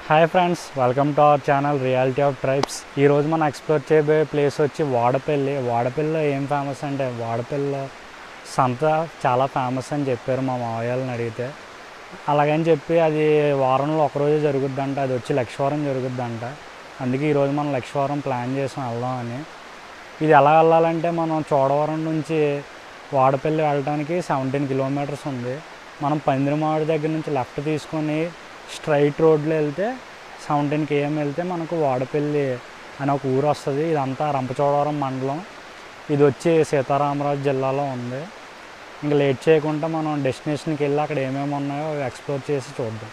Hi friends welcome to our channel reality of tribes ఈరోజు మనం explore చేయబోయే place వచ్చి వాడపల్లి వాడపల్లిలో ఏం ఫేమస్ అంటే వాడపల్లిలో సంత చాలా ఫేమస్ అని చెప్పారు మా మావయ్యని అడిగితే అలాగని చెప్పి అది వారంలో ఒకరోజే జరుగుద్దంట అది వచ్చి లక్షవారం జరుగుద్దంట అందుకే ఈరోజు మనం లక్షవారం ప్లాన్ చేసాం వెళ్దామని ఇది ఎలా వెళ్ళాలంటే మనం చోడవరం నుంచి వాడపల్లి వెళ్ళడానికి సెవెంటీన్ కిలోమీటర్స్ ఉంది మనం పందిరిమావిడి దగ్గర నుంచి లెఫ్ట్ తీసుకొని స్ట్రైట్ రోడ్లో వెళ్తే సెవెంటీన్ కేఎం వెళ్తే మనకు వాడపల్లి అని ఒక ఊరు వస్తుంది ఇదంతా రంపచోడవరం మండలం ఇది వచ్చి సీతారామరాజు జిల్లాలో ఉంది ఇంకా లేట్ చేయకుండా మనం డెస్టినేషన్కి వెళ్ళి అక్కడ ఏమేమి ఉన్నాయో అవి ఎక్స్ప్లోర్ చేసి చూద్దాం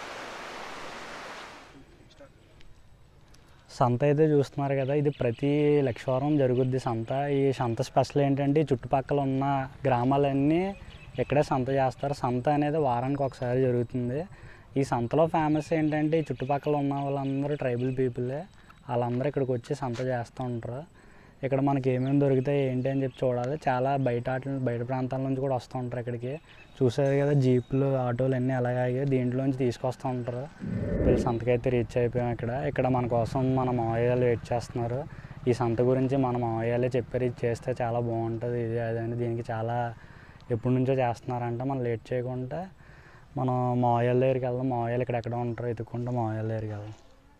సంత అయితే చూస్తున్నారు కదా ఇది ప్రతి లక్షవారం జరుగుద్ది సంత ఈ సంత స్పెషల్ ఏంటంటే ఈ చుట్టుపక్కల ఉన్న గ్రామాలన్నీ ఇక్కడే సంత చేస్తారు సంత అనేది వారానికి ఒకసారి జరుగుతుంది ఈ సంతలో ఫేమస్ ఏంటంటే ఈ చుట్టుపక్కల ఉన్న వాళ్ళందరూ ట్రైబల్ పీపులే వాళ్ళందరూ ఇక్కడికి వచ్చి సంత చేస్తూ ఉంటారు ఇక్కడ మనకి ఏమేమి దొరుకుతాయి ఏంటి అని చెప్పి చూడాలి చాలా బయట ఆటలు బయట ప్రాంతాల నుంచి కూడా వస్తూ ఉంటారు ఇక్కడికి చూసారు కదా జీపులు ఆటోలు అన్నీ అలాగే ఆగాయి దీంట్లోంచి తీసుకొస్తూ ఉంటారు వీళ్ళు సంతకైతే రీచ్ అయిపోయాం ఇక్కడ ఇక్కడ మన కోసం మన మావయ్యలు వెయిట్ చేస్తున్నారు ఈ సంత గురించి మన మావయ్యలే చెప్పారు ఇది చేస్తే చాలా బాగుంటుంది ఇది అదని దీనికి చాలా ఎప్పటి నుంచో చేస్తున్నారంట మనం లేట్ చేయకుండా మనం మావయ్యల దగ్గరికి వెళ్దాం మావయ్యలు ఇక్కడ ఎక్కడ ఉంటారో ఎత్తుకుంటూ మావయ్యల దగ్గరికి వెళ్దాం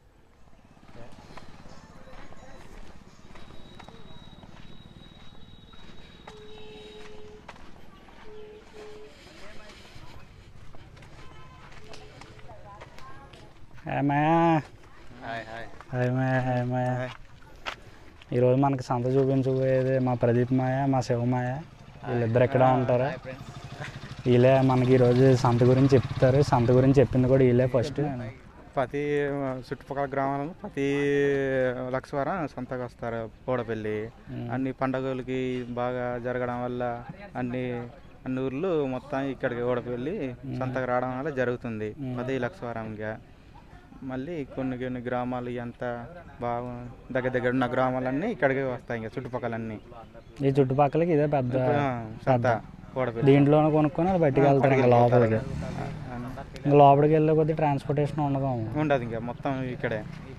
hi Maya hi hi hi Maya hi Maya hi. ఈరోజు మనకి సంత చూపించబోయేది మా ప్రదీప్ మాయ మా శివమాయ వీళ్ళిద్దరు ఎక్కడ ఉంటారు వీళ్ళే మనకి ఈరోజు సంత గురించి చెప్తారు సంత గురించి చెప్పింది కూడా వీళ్ళే ఫస్ట్ ప్రతి చుట్టుపక్కల గ్రామాలలో ప్రతి లక్షవారం సంతకు వస్తారు పూడపల్లి అన్ని పండగలకి బాగా జరగడం వల్ల అన్ని అన్ని ఊర్లు మొత్తం ఇక్కడికి ఓడపల్లి సంతకు రావడం వల్ల జరుగుతుంది ప్రతి లక్షవారంగా మళ్ళీ కొన్ని కొన్ని గ్రామాలు అంతా బాగా దగ్గర దగ్గర ఉన్న గ్రామాలన్నీ ఇక్కడికి వస్తాయి ఇంకా చుట్టుపక్కలన్నీ ఈ చుట్టుపక్కలకి ఇదే పెద్ద ఆ, సంత ఓడపల్లి దీంట్లోనే కొనుక్కొని అది బయటికి వెళ్తారు ఇంకా లోపలికి ఇంకా లోపలికి వెళ్ళే కొద్ది ట్రాన్స్పోర్టేషన్ ఉండదు ఉండదు ఇంకా మొత్తం ఇక్కడే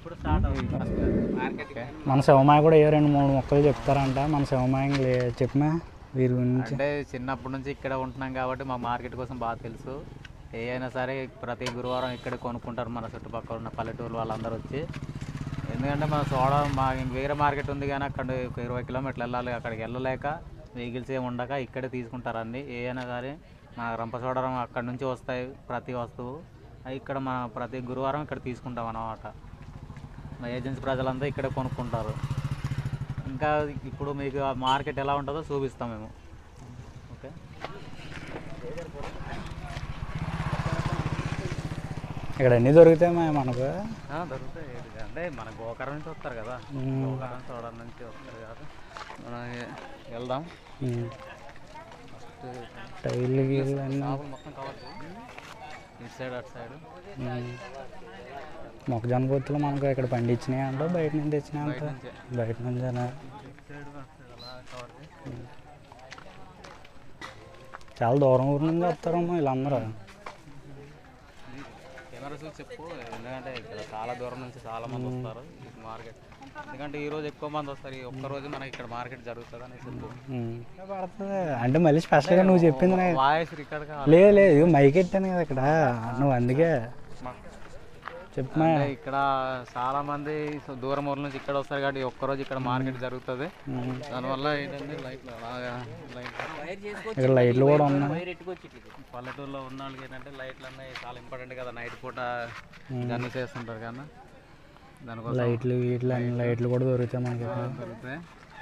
మన శివమాయ కూడా ఏ రెండు మూడు మొక్కలు చెప్తారంట మన శివమాయ ఇంక లే- చెప్పమా వీరి గురించి అంటే చిన్నప్పటి నుంచి ఇక్కడ ఉంటున్నాం కాబట్టి మా మార్కెట్ కోసం బాగా తెలుసు ఏ అయినా సరే ప్రతి గురువారం ఇక్కడ కొనుక్కుంటారు మన చుట్టుపక్కల ఉన్న పల్లెటూరు వాళ్ళందరూ వచ్చి ఎందుకంటే మన సోడ మా వేరే మార్కెట్ ఉంది కానీ అక్కడ ఒక ఇరవై కిలోమీటర్లు వెళ్ళాలి అక్కడికి వెళ్ళలేక వెహికల్స్ ఏమి ఉండక ఇక్కడే తీసుకుంటారు అన్ని ఏ అయినా సరే మన రంపచోడవరం అక్కడ నుంచి వస్తాయి ప్రతి వస్తువు అవి ఇక్కడ మన ప్రతి గురువారం ఇక్కడ తీసుకుంటాం అన్నమాట మా ఏజెన్సీ ప్రజలంతా ఇక్కడే కొనుక్కుంటారు ఇంకా ఇప్పుడు మీకు ఆ మార్కెట్ ఎలా ఉంటుందో చూపిస్తాం మేము ఓకే ఇక్కడ అన్నీ దొరుకుతాయి మా మనకు దొరుకుతాయి అంటే మన గోకరం నుంచి వస్తారు కదా మ్మ్. గోకరం చూడడం నుంచి వస్తారు కదా మనం వెళ్దాం ఉమ్. టైర్లు గీర్లు అన్నీ షాపులు మొత్తం కవర్ ఇటు సైడ్ అటు సైడ్ ఉమ్. మొక్కజొన్న పొత్తులు మనకు ఇక్కడ పండించినాయి అంటే బయట నుంచి తెచ్చినాయి అంట నుంచే. బయట నుంచేనా ఇటు సైడ్ అటు సైడ్ అలా కవర్ చేసి చాలా దూరం ఊరు నుంచి వస్తారమ్మా వీళ్ళందరూ కెమెరా చూసి చెప్పు ఎందుకంటే ఇక్కడ చాలా దూరం నుంచి చాలా మంది వస్తారు ఈ మార్కెట్ ఎందుకంటే ఈ రోజు ఎక్కువ మంది వస్తారు ఈ ఒక్క రోజు మనకి ఇక్కడ మార్కెట్ జరుగుతుంది అని చెప్పు ఉమ్. పడుతుంది అంటే మళ్ళీ స్పెషల్గా నువ్వు చెప్పింది నాకు వాయిస్ రికార్డ్ కావాలి లేదు లేదు ఇదిగో మైక్ ఎట్టాను కదా ఇక్కడ నువ్వు అందుకే చెప్పమా అంటే ఇక్కడ చాలా మంది సో దూరం ఊర్ల నుంచి ఇక్కడ వస్తారు కాబట్టి ఈ ఒక్కరోజు ఇక్కడ మార్కెట్ జరుగుతుంది ఉమ్. దానివల్ల ఏంటంటే లైట్లు అలాగా లైట్ ఇక్కడ లైట్లు కూడా ఉన్నాయి పల్లెటూరులో ఉన్న వాళ్ళకి ఏంటంటే లైట్లు అన్నీ చాలా ఇంపార్టెంట్ కదా నైట్ పూట జర్నీ చేస్తుంటారు కదా దానికోసం లైట్లు వీట్లు అన్ని లైట్లు కూడా దొరుకుతాయి మనకి ఇక్కడ. దొరుకుతాయి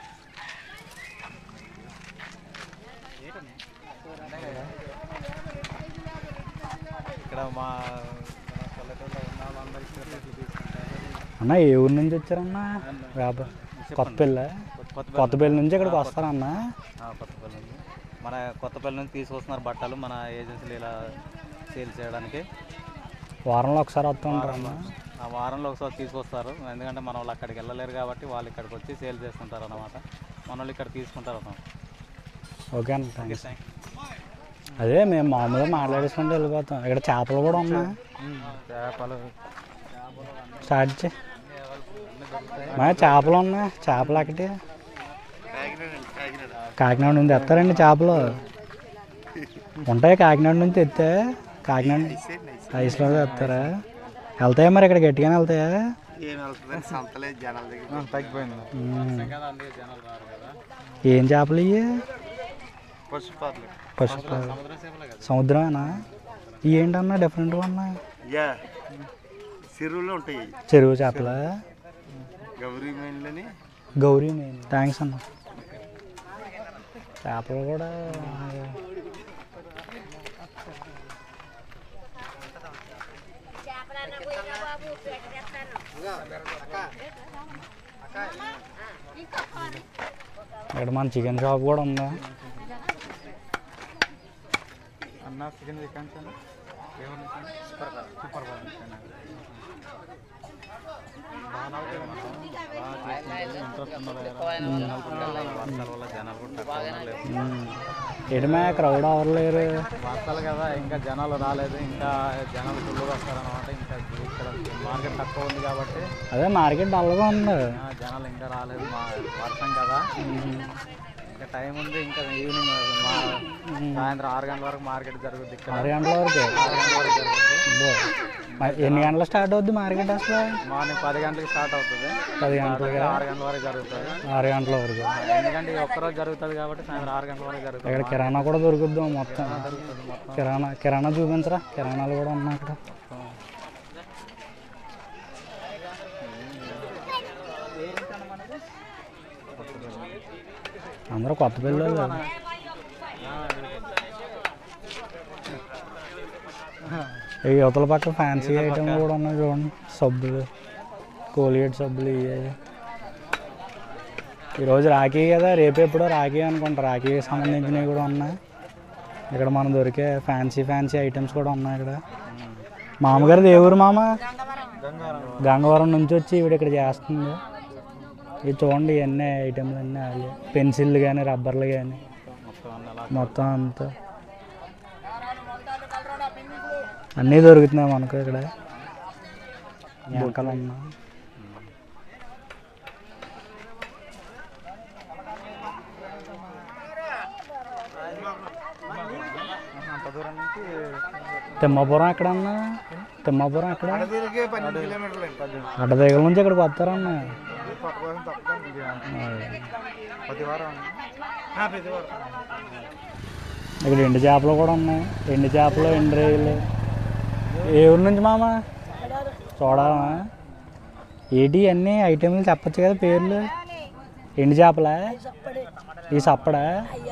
ఇక్కడ మా మన పల్లెటూరులో ఉన్న వాళ్ళందరూ ఇక్కడ తీసుకుంటారు అన్న ఏ ఊరు నుంచి వచ్చారన్నా వ్యాపార కొత్తపల్లి కొత్త కొత్తపల్లి నుంచి ఇక్కడికి వస్తారన్నా ఆ, కొత్తపల్లి నుంచి మన కొత్తపల్లి నుంచి తీసుకొస్తున్నారు బట్టలు మన ఏజెన్సీలు ఇలా సేల్ చేయడానికి వారంలో ఒకసారి వస్తుంటారు అన్న ఆ వారంలో ఒకసారి తీసుకొస్తారు ఎందుకంటే మన వాళ్ళు అక్కడికి వెళ్ళలేరు కాబట్టి వాళ్ళు ఇక్కడికి వచ్చి సేల్ చేస్తుంటారు అన్నమాట మన వాళ్ళు ఇక్కడ తీసుకుంటారు అన్నమాట ఓకే అన్న థ్యాంక్స్ అదే మేము మామూలుగా మాట్లాడేసుకుంటూ వెళ్ళిపోతాం ఇక్కడ చేపలు కూడా ఉన్నాయి చేపలు స్టార్ట్ చేయి మా చేపలు ఉన్నాయి చేపలు ఒకటి కాకినాడ నుంచి తెస్తారండి చేపలు ఉంటాయి కాకినాడ నుంచి తెస్తే కాకినాడ ఐస్లో తెస్తారా వెళ్తాయా మరి ఇక్కడ గట్టిగానే వెళ్తాయా తగ్గిపోయింది ఉమ్. ఏం చేపలు ఇవి పసుపార్లు పసుపు సముద్రమేనా ఇవి ఏంటన్నా డిఫరెంట్గా ఉన్నా యా చెరువులో ఉంటాయి చెరువు చేపలా గౌరీ మైన్లని గౌరీ మెయిన్ థ్యాంక్స్ అన్న చేపలు కూడా ఇక్కడ మన చికెన్ షాప్ కూడా ఉందా అన్న chicken chicken super super um. ఎడమే క్రౌడ్ అవ్వలేరు వర్షాలు కదా ఇంకా జనాలు రాలేదు ఇంకా జనాలు ఫుల్గా వస్తారన్నమాట ఇంకా ఇక్కడ మార్కెట్ తక్కువ ఉంది కాబట్టి అదే మార్కెట్ డల్గా ఉంది ఆ, జనాలు ఇంకా రాలేదు మా వర్షం కదా ఇంకా టైం ఉంది ఇంకా ఈవినింగ్ మా సాయంత్రం ఆరు గంటల వరకు మార్కెట్ జరుగుద్ది ఇక్కడ ఆరు గంటల వరకు ఆరు గంటల వరకు జరుగుద్ది అబ్బో. మరి ఎన్ని గంటలు స్టార్ట్ అవుద్ది మార్కెట్ అసలు మార్నింగ్ పది గంటలకు స్టార్ట్ అవుతుంది పది గంటలుగా ఆరు గంటల వరకు జరుగుతుంది ఆరు గంటల వరకు ఎందుకంటే ఇది ఒక్కరోజు జరుగుతుంది కాబట్టి సాయంత్రం ఆరు గంటల వరకు జరుగుతుంది ఇక్కడ కిరాణా కూడా దొరుకుద్దాం మొత్తం కిరాణా కిరాణా చూపించరా కిరాణాలు కూడా ఉన్నాయి అక్కడ అందరూ కొత్త పిల్లలు ఈ యువతల పక్క ఫ్యాన్సీ ఐటమ్ కూడా ఉన్నాయి చూడండి సబ్బులు కోలిగేట్ సబ్బులు ఇవి ఈరోజు రాఖీ కదా రేపు ఎప్పుడో రాఖీ అనుకుంటా రాఖీకి సంబంధించినవి కూడా ఉన్నాయి ఇక్కడ మనం దొరికే ఫ్యాన్సీ ఫ్యాన్సీ ఐటమ్స్ కూడా ఉన్నాయి ఇక్కడ మామగారిది ఏ ఊరు మామ గంగవరం నుంచి వచ్చి ఈవిడ ఇక్కడ చేస్తుంది ఇది చూడండి ఇవన్నీ ఐటమ్లు అన్నీ వాళ్ళే పెన్సిళ్ళు కానీ రబ్బర్లు కానీ మొత్తం అంతా అన్నీ దొరుకుతున్నాయి మనకు ఇక్కడ బుక్కలు ఉన్నా అంత దూరం నుంచి తిమ్మాపురం ఎక్కడన్నా తిమ్మాపురం ఎక్కడ తిరిగే పన్నెండు కిలోమీటర్లు అడ్డ దగ్గర నుంచి ఇక్కడికి వస్తారన్న కొత్త కోసం తప్పకుండా ఇది ప్రతి వారం ప్రతి వారం ఇక్కడ ఎండు చేపలు కూడా ఉన్నాయి ఎండు చేపలు ఎండు రొయ్యలు ఏ ఊరు నుంచి మామ చూడాలా ఏంటి అన్నీ ఐటెంలు చెప్పచ్చు కదా పేర్లు ఎండు చేపలా ఈ సప్పడా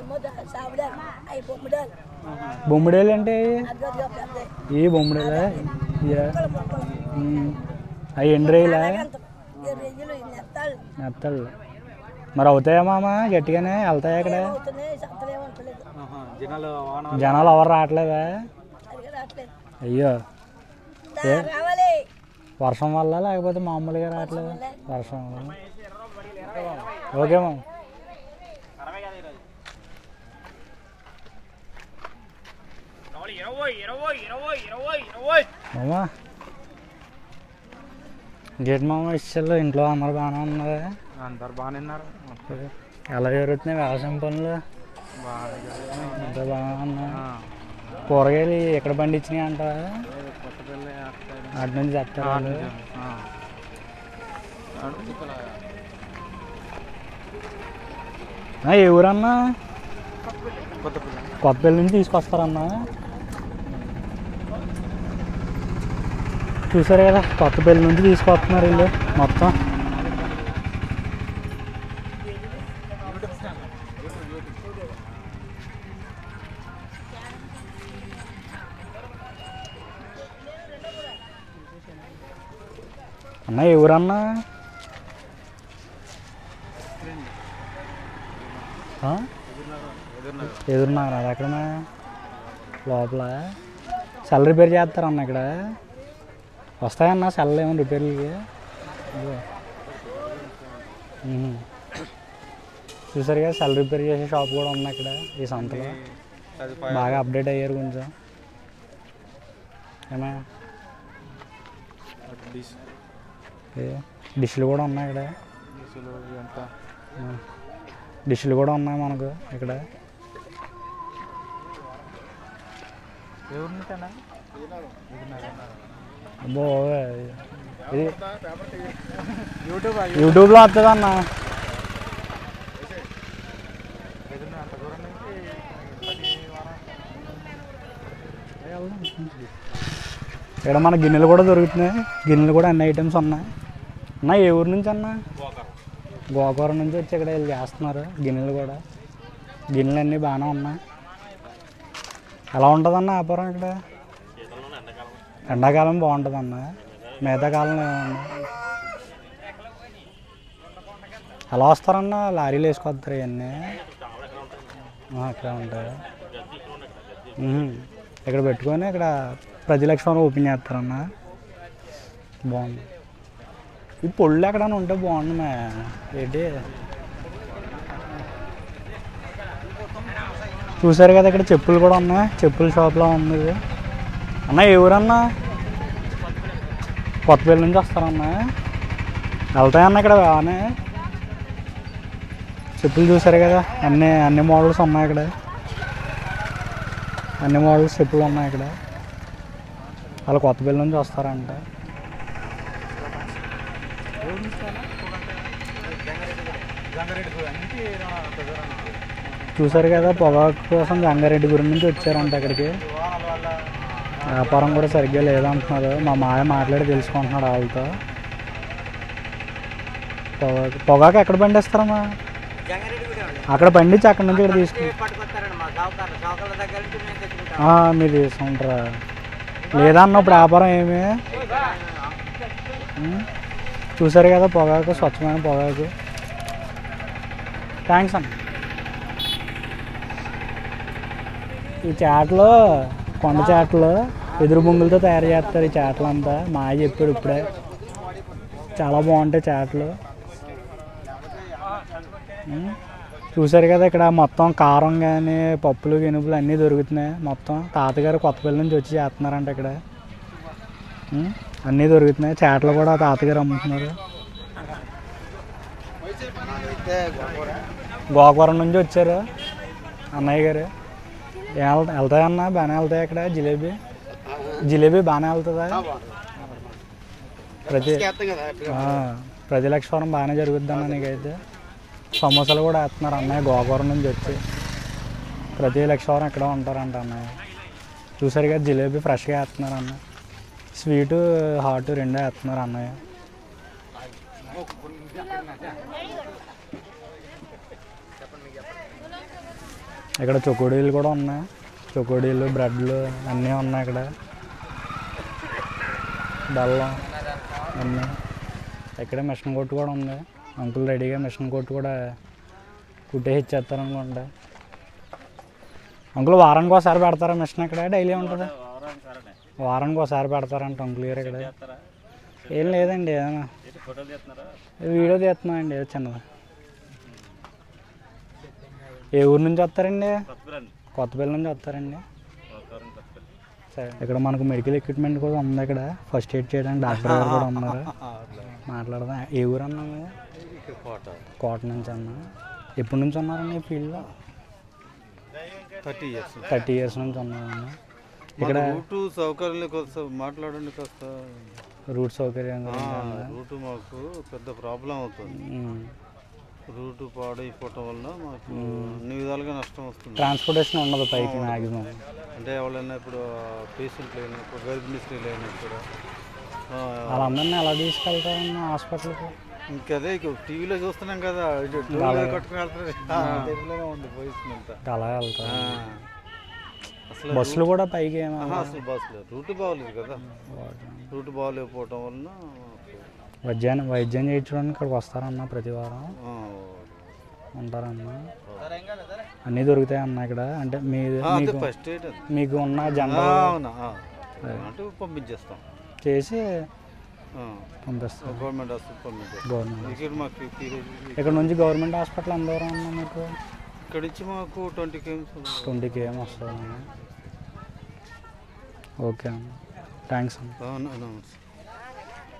బొమ్మిడేలు అంటే ఈ బొమ్మిడేలా ఇయ్యా. ఉమ్. అవి ఎండు రొయ్యలా మెత్తలు మరి అవుతాయా మామ గట్టిగానే వెళ్తాయా ఇక్కడ జనాలు వాన జనాలు ఎవరు రావట్లేదా అయ్యో ఏ? వర్షం వల్ల లేకపోతే మామూలుగా రావట్లేదు వర్షం వల్ల ఓకే మామ మామా గేట్ మామ ఇచ్చారు ఇంట్లో అందరు బాగానే ఉన్నారా అందరు బాగానే ఉన్నారు ఎలా జరుగుతున్నాయి వ్యవసాయం పనులు బాగా అంతా బాగా ఉన్నా కూరగాయలు ఎక్కడ పండించినాయి అంటారా కొత్తపల్లి అటు నుంచి చెప్తారా వాళ్ళు? ఆ, ఏ ఊరన్నా కొత్తపల్లి కొత్తపల్లి నుంచి తీసుకొస్తారన్నా చూసారు కదా కొత్తపల్లి నుంచి తీసుకొస్తున్నారు వీళ్ళు మొత్తం అన్న ఏ ఊరన్నా ఆ? ఎదురున్నారు అది ఎక్కడ లోపల సెల్ రిపేర్ చేస్తారన్న ఇక్కడ వస్తాయన్న సెల్ ఏమైనా రిపేర్లకి ఇదిగో. ఉహు. చూసారు కదా సెల్ రిపేర్ చేసే షాప్ కూడా ఉంది ఇక్కడ ఈ సంతలో అది బాగా అప్డేట్ అయ్యారు కొంచెం ఏమే డిష్ ఓకే డిష్లు కూడా ఉన్నాయి ఇక్కడ డిష్లు ఎంత ఆ. డిష్లు కూడా ఉన్నాయి మనకు ఇక్కడ ఎవరి నుంచి అన్న అబ్బో ఇది యూట్యూబ్ యూట్యూబ్లో వస్తుంది అన్న అంత దూరం నుంచి ప్రతి వారం ఇక్కడ మన గిన్నెలు కూడా దొరుకుతున్నాయి గిన్నెలు కూడా అన్ని ఐటమ్స్ ఉన్నాయి అన్న ఏ ఊరు నుంచి అన్న గోకవరం నుంచి వచ్చి ఇక్కడ వీళ్ళు చేస్తున్నారు గిన్నెలు కూడా గిన్నెలు అన్నీ బాగానే ఉన్నాయి ఎలా ఉంటుందన్న వ్యాపారం ఇక్కడ ఎండాకాలం బాగుంటుంది అన్న మిగతా కాలంలో ఏమన్నా ఎలా వస్తారన్న లారీలు వేసుకొస్తారు ఇవన్నీ ఆ, ఇక్కడ ఉంటాయి మ్మ్. ఇక్కడ పెట్టుకొని ఇక్కడ ప్రతి లక్షణం ఓపెన్ చేస్తారన్న బాగుంది ఈ పొళ్ళు ఎక్కడైనా ఉంటే బాగుంది మా ఏంటి చూసారు కదా ఇక్కడ చెప్పులు కూడా ఉన్నాయి చెప్పుల షాప్లో ఉంది ఇది అన్న ఏ ఊరన్నా కొత్తపల్లి నుంచి వస్తారన్న వెళ్తాయన్న ఇక్కడ బాగానే చెప్పులు చూసారు కదా అన్ని అన్ని మోడల్స్ ఉన్నాయి ఇక్కడ అన్ని మోడల్స్ చెప్పులు ఉన్నాయి ఇక్కడ వాళ్ళు కొత్తపల్లి నుంచి వస్తారంట చూసారు కదా పొగాకు కోసం గంగారెడ్డి గురి నుంచి వచ్చారంట అక్కడికి వ్యాపారం కూడా సరిగ్గా లేదంటున్నారు మా మాయ మాట్లాడి తెలుసుకుంటున్నాడు వాళ్ళతో పొగాకు పొగాకు ఎక్కడ పండిస్తారమ్మా అక్కడ పండించి అక్కడ నుంచి ఇక్కడ తీసుకు ఆ, మీరు తీసుకుంటారా లేదా అన్న ఇప్పుడు వ్యాపారం ఏమి ఉం? చూసారు కదా పొగాకు స్వచ్ఛమైన పొగాకు థ్యాంక్స్ అన్న ఈ చాట్లో కొండ చాట్లో ఎదురు బొంగులతో తయారు చేస్తారు ఈ చాట్లు అంతా మా ఆయన చెప్పాడు ఇప్పుడే చాలా బాగుంటాయి చాట్లు ఉం? చూసారు కదా ఇక్కడ మొత్తం కారం కానీ పప్పులు గినుపులు అన్నీ దొరుకుతున్నాయి మొత్తం తాతగారు కొత్తపల్లి నుంచి వచ్చి చేస్తున్నారంట ఇక్కడ ఉం? అన్నీ దొరుకుతున్నాయి చేటలు కూడా తాతగారు అమ్ముతున్నారు గోకవరం నుంచి వచ్చారు అన్నయ్య గారు వెళ్తా వెళ్తాయన్నా బాగానే వెళ్తాయి ఇక్కడ జిలేబీ జిలేబీ బాగానే వెళ్తుందా ప్రతి ఆ, ప్రతి లక్షవరం బాగానే జరుగుద్ది అన్న నీకైతే సమోసాలు కూడా వేస్తున్నారు అన్నయ్య గోకవరం నుంచి వచ్చి ప్రతి లక్షవరం ఇక్కడ ఉంటారంట అన్నయ్య చూసారు కదా జిలేబీ ఫ్రెష్గా వేస్తున్నారు అన్న స్వీటు హాట్ రెండే వేస్తున్నారు అన్నయ్య ఇక్కడ చొకోడీలు కూడా ఉన్నాయి చొకోడీలు బ్రెడ్లు అన్నీ ఉన్నాయి ఇక్కడ బెల్లం అన్నీ ఇక్కడ మిషన్ కొట్టు కూడా ఉంది అంకుల్ రెడీగా మిషన్ కొట్టు కూడా కుట్టేసి ఇచ్చేస్తారు అనుకుంటా అంకుల్ వారానికి ఒకసారి పెడతారా మిషన్ ఇక్కడ డైలీ ఉంటుంది వారానికి ఒకసారి పెడతారంట అంకుల్ గారు ఇక్కడ ఏం లేదండి ఏదైనా వీడియో తీస్తున్నామండి ఏదో చిన్నది ఏ ఊరు నుంచి వస్తారండి కొత్తపల్లి నుంచి వస్తారండి సరే ఇక్కడ మనకు మెడికల్ ఎక్విప్మెంట్ కూడా ఉంది ఇక్కడ ఫస్ట్ ఎయిడ్ చేయడానికి డాక్టర్ గారు కూడా ఉన్నారు మాట్లాడదాం ఏ ఊరు అన్నా మీరు? కోట నుంచి అన్నా ఎప్పటి నుంచి ఉన్నారండి ఈ ఫీల్డ్లో థర్టీ ఇయర్స్ థర్టీ ఇయర్స్ నుంచి ఉన్నారన్న ఇక్కడ రూటు సౌకర్యం కాస్త మాట్లాడండి కాస్త రూట్ సౌకర్యం ఆ, గురించి అన్నా. రూటు మాకు పెద్ద ప్రాబ్లం అవుతుంది ఉమ్. రూటు పాడైపోవటం వల్ల మాకు అన్ని విధాలుగా నష్టం వస్తుంది ట్రాన్స్పోర్టేషన్ ఉండదు పైకి మ్యాక్సిమం అంటే ఎవరైనా ఇప్పుడు పేషెంట్లు అయినప్పుడు గర్భిణీ స్త్రీలు అయినప్పుడు ఆ, వాళ్ళందరినీ ఎలా తీసుకెళ్తారన్న హాస్పిటల్కి ఇంకదే ఇక టీవీలో చూస్తున్నాం కదా ఇటు డోర్లో కట్టుకుని వెళ్తారు ఆ, తెలుగులోనే ఉంది పొజిషన్ అంతా అలా వెళ్తారు ఆ. అసలు బస్సులు కూడా పైకి ఏమో ఆహా, అసలు బస్సులు రూట్ బాగోలేదు కదా రూట్ బాగోలేకపోవటం వలన వైద్యాన్ని వైద్యం చేయించడానికి ఇక్కడికి వస్తారన్న ప్రతి వారం ఆ, ఉంటారన్న అన్నీ దొరుకుతాయి అన్న ఇక్కడ అంటే మీ ఆ, అదే మీకు ఫస్ట్ ఎయిడ్ అది. మీకు ఉన్న ఆ, జనరల్ అవునా ఆ. అంటే పంపించేస్తాం చేసి ఆ, పంపిస్తారు గవర్నమెంట్ హాస్పిటల్ పంపించేస్తాం గవర్నమెంట్ ఇక్కడ మాకు ఈ- ఇక్కడ నుంచి గవర్నమెంట్ హాస్పిటల్ ఎంత దూరం అన్న మీకు ఇక్కడ నుంచి మాకు ట్వంటీ కేమ్స్ ట్వంటీ కేఎం వస్తుంది అన్న ఓకే అన్న థ్యాంక్స్ అన్న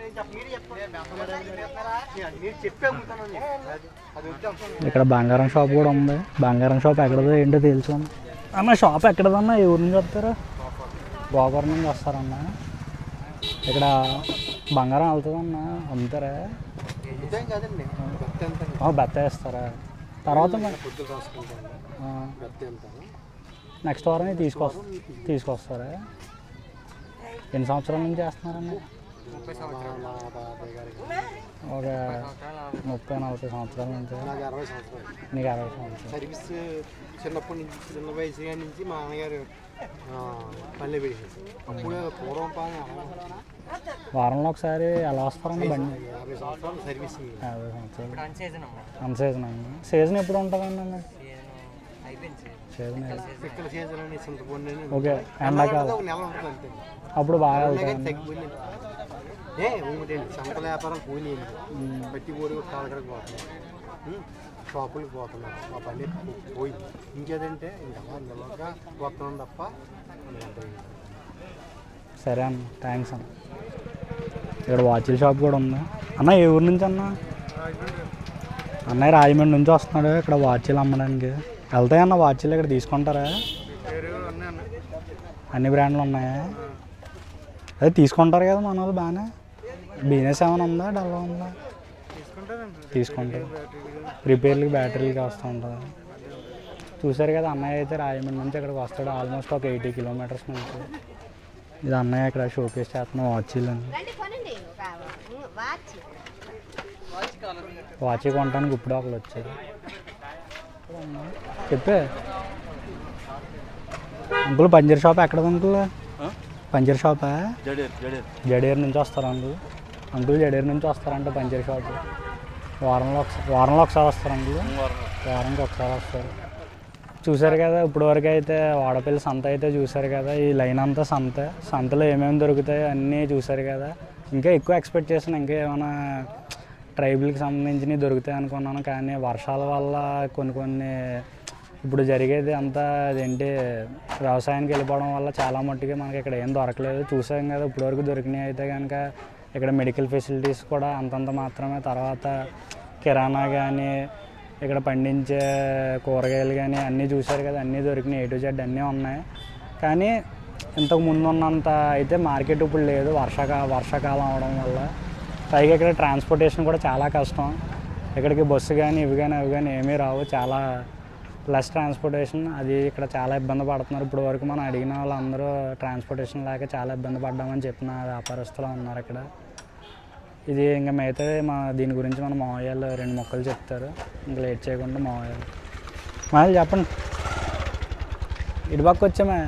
ఇక్కడ బంగారం షాప్ కూడా ఉంది బంగారం షాప్ ఎక్కడదో ఏంటో తెలుసు అన్న షాప్ ఎక్కడదన్నా ఏ ఊరు నుంచి వస్తారు గోకవరం నుంచి వస్తారన్న ఇక్కడ బంగారం వెళ్తుందన్న అమ్ముతారా ఇదేం కాదండి భక్తి ఎంత ఆ, బెత్త వేస్తారా తర్వాత మరి- పొద్దులు రాసుకుంటాను ఆ, భక్తి ఎంత నెక్స్ట్ వారం తీసుకొస్తా తీసుకొస్తారా ఎన్ని సంవత్సరాల నుంచి చేస్తున్నారన్న మా బాబాయ్ గారికి ఒక ముప్పై నలభై సంవత్సరాల నుంచి నాకు అరవై సంవత్సరాలు నీకు అరవై సంవత్సరాలు సర్వీస్ చిన్నప్పటి నుంచి చిన్న వయసు కాడి నుంచి మా నాన్నగారు ఆ, పల్లె పెట్టేసి అప్పుడు పూర్వం పాలన అలా వారంలో ఒకసారి ఎలా వస్తారన్న బండి యాభై సంవత్సరాలు సర్వీస్ యాభై సంవత్సరాలు అన్ సీజన్ అండి సీజన్ ఎప్పుడు ఉంటుందండి సీజన్ పిక్కల సీజన్ అని చింతపండు అని ఓకే ఎండాకాలం ఒక నెల ఉంటుంది అంతే అప్పుడు బాగా ఉన్నాయి కానీ వెళ్తాను తగ్గిపోయింది ఏ ఊమిటండి సంతల వ్యాపారం పోయినాయి పట్టి పోడి కాలకడకు పోతున్నారు ఉం, షాపులకు పోతున్నారు మా పని పోయి ఇంకేదంటే ఇంకా నిలవగా పోతున్నాం తప్ప మనకి అంత ఇది. సరే అన్న థ్యాంక్స్ అన్న ఇక్కడ వాచ్ల షాప్ కూడా ఉంది అన్న ఏ ఊరు నుంచి అన్న అన్నయ్య రాజమండ్రి నుంచి వస్తున్నాడు ఇక్కడ వాచ్లు అమ్మడానికి వెళ్తాయన్న వాచ్లు ఇక్కడ తీసుకుంటారా అన్ని బ్రాండ్లు ఉన్నాయా అదే తీసుకుంటారు కదా మన వాళ్ళు బాగానే బిజినెస్ ఏమైనా ఉందా డల్ ఉందా తీసుకుంటారు రిపేర్లకి బ్యాటరీలకి వస్తూ ఉంటుంది చూసారు కదా అన్నయ్య అయితే రాజమండ్రి నుంచి ఇక్కడికి వస్తాడు ఆల్మోస్ట్ ఒక ఎయిటీ కిలోమీటర్స్ నుంచి ఇది అన్నయ్య ఇక్కడ షోకేస్ చేస్తున్న వాచీలు అని రండి కొనండి ఒక వాచ్ వాచ్ కొనడానికి ఇప్పుడు ఒకళ్ళు వచ్చారు చెప్పే అంకుల్ పంజర్ షాప్ ఎక్కడ అంకుల్ పంజర్ షాపా జడేర్ జడేర్ జడేరు నుంచి వస్తారు అంకుల్ అంకుల్ జడేరు నుంచి వస్తారంట పంజర్ షాప్ వారంలో ఒకసారి వారంలో ఒకసారి వస్తారు అంకుల్ వారానికి ఒకసారి వస్తారు చూశారు కదా ఇప్పుడు వరకు అయితే వాడపల్లి సంత అయితే చూశారు కదా ఈ లైన్ అంతా సంత సంతలో ఏమేమి దొరుకుతాయో అన్నీ చూశారు కదా ఇంకా ఎక్కువ ఎక్స్పెక్ట్ చేసిన ఇంకా ఏమైనా ట్రైబుల్కి సంబంధించినవి దొరుకుతాయి అనుకున్నాను కానీ వర్షాల వల్ల కొన్ని కొన్ని ఇప్పుడు జరిగేది అంతా అదేంటి వ్యవసాయానికి వెళ్ళిపోవడం వల్ల చాలా మట్టుకి మనకి ఇక్కడ ఏం దొరకలేదు చూసాం కదా ఇప్పటివరకు దొరికినాయి అయితే కనుక ఇక్కడ మెడికల్ ఫెసిలిటీస్ కూడా అంతంత మాత్రమే తర్వాత కిరాణా కానీ ఇక్కడ పండించే కూరగాయలు కానీ అన్నీ చూశారు కదా అన్నీ దొరికినాయి ఏ టు జెడ్ అన్నీ ఉన్నాయి కానీ ఇంతకు ముందు ఉన్నంత అయితే మార్కెట్ ఇప్పుడు లేదు వర్షాకా వర్షాకాలం అవడం వల్ల పైగా ఇక్కడ ట్రాన్స్పోర్టేషన్ కూడా చాలా కష్టం ఇక్కడికి బస్సు కానీ ఇవి కానీ అవి కానీ ఏమీ రావు చాలా లెస్ ట్రాన్స్పోర్టేషన్ అది ఇక్కడ చాలా ఇబ్బంది పడుతున్నారు ఇప్పుడు వరకు మనం అడిగిన వాళ్ళందరూ ట్రాన్స్పోర్టేషన్ లేక చాలా ఇబ్బంది పడ్డామని చెప్పిన వ్యాపారస్తులు ఉన్నారు ఇక్కడ ఇది ఇంకా మిగతా మా దీని గురించి మన మావయ్యలు రెండు మొక్కలు చెప్తారు ఇంకా లేట్ చేయకుండా మావయ్యలు మావయ్యలు చెప్పండి ఇటు పక్క వచ్చామే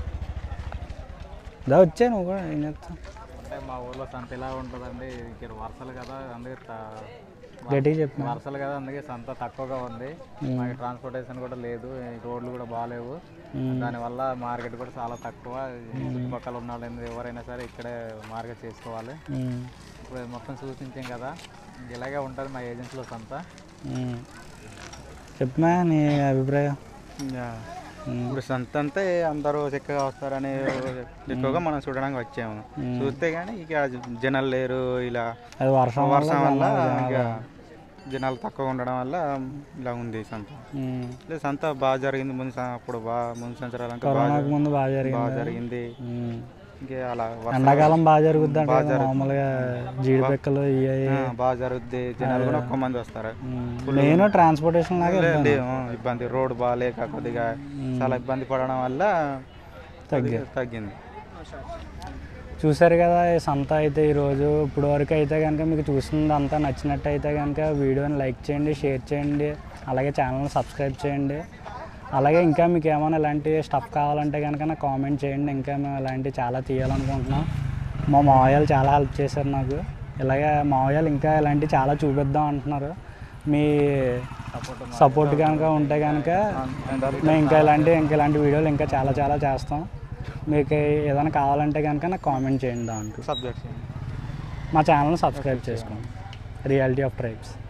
దా వచ్చా నువ్వు కూడా ఏం చేస్తావు అంటే మా ఊర్లో సంత ఎలా ఉంటుందండి ఇక్కడ వర్షాలు కదా అందుకే త- గట్టిగా చెప్పు వర్షాలు కదా అందుకే సంత తక్కువగా ఉంది మాకు ట్రాన్స్పోర్టేషన్ కూడా లేదు ఈ రోడ్లు కూడా బాగాలేవు దానివల్ల మార్కెట్ కూడా చాలా తక్కువ ఈ చుట్టుపక్కల ఉన్న వాళ్ళు ఎవరైనా సరే ఇక్కడే మార్కెట్ చేసుకోవాలి ఉమ్, ఇప్పుడు మొత్తం సూచించాం కదా ఇలాగే ఉంటుంది మా ఏజెన్సీలో సంత ఉమ్. చెప్పమా నీ అభిప్రాయం ఇంకా ఉమ్, ఇప్పుడు సంత అంతే అందరూ చక్కగా వస్తారని ఎక్కువగా మనం చూడడానికి వచ్చాము చూస్తే కానీ ఇక జనాలు లేరు ఇలా అది వర్షం వల్ల వర్షం వల్ల జనాలు- ఇక జనాలు తక్కువ ఉండడం వల్ల ఇలా ఉంది సంత ఉమ్, లేదు సంత బాగా జరిగింది ముందు సం- అప్పుడు బాగా ముందు సంవత్సరాలంటే బాగా కరోనాకు ముందు బాగా బాగా జరిగింది జరిగింది ఉమ్. ఇంకే అలా వర్షం- ఎండాకాలం బాగా జరుగుద్ది అంటే బాగా జరుగుద్ది. మామూలుగా జీడిపిక్కలు ఇవి ఆ, బాగా జరుగుద్ది జనాలు కూడా ఎక్కువ మంది వస్తారు మెయిన్ ట్రాన్స్పోర్టేషన్ లాగా లేదండి, ఆ, ఇబ్బంది రోడ్ బాగాలేక కొద్దిగా చాలా ఇబ్బంది పడడం వల్ల కొద్దిగా తగ్గింది చూసారు కదా ఈ సంత అయితే ఈరోజు ఇప్పుడు వరకు అయితే కనుక మీకు చూసింది అంతా నచ్చినట్టు అయితే కనుక వీడియోని లైక్ చేయండి షేర్ చేయండి అలాగే ఛానల్ని సబ్స్క్రైబ్ చేయండి అలాగే ఇంకా మీకు ఏమైనా ఇలాంటి స్టఫ్ కావాలంటే కనుక నాకు కామెంట్ చేయండి ఇంకా మేము ఇలాంటివి చాలా తీయాలనుకుంటున్నాం మా మావయ్యలు చాలా హెల్ప్ చేశారు నాకు ఇలాగే మావయ్యలు ఇంకా ఇలాంటివి చాలా చూపిద్దాం అంటున్నారు మీ సపోర్ట్ కనుక ఉంటే కనుక మేము ఇంకా ఇలాంటి ఇంకా ఇలాంటి వీడియోలు ఇంకా చాలా చాలా చేస్తాం మీకు ఏదైనా కావాలంటే కనుక నాకు కామెంట్ చేయండి దాంట్లో సబ్జెక్ట్స్ మా ఛానల్ని సబ్స్క్రైబ్ చేసుకోండి రియాలిటీ ఆఫ్ ట్రైబ్స్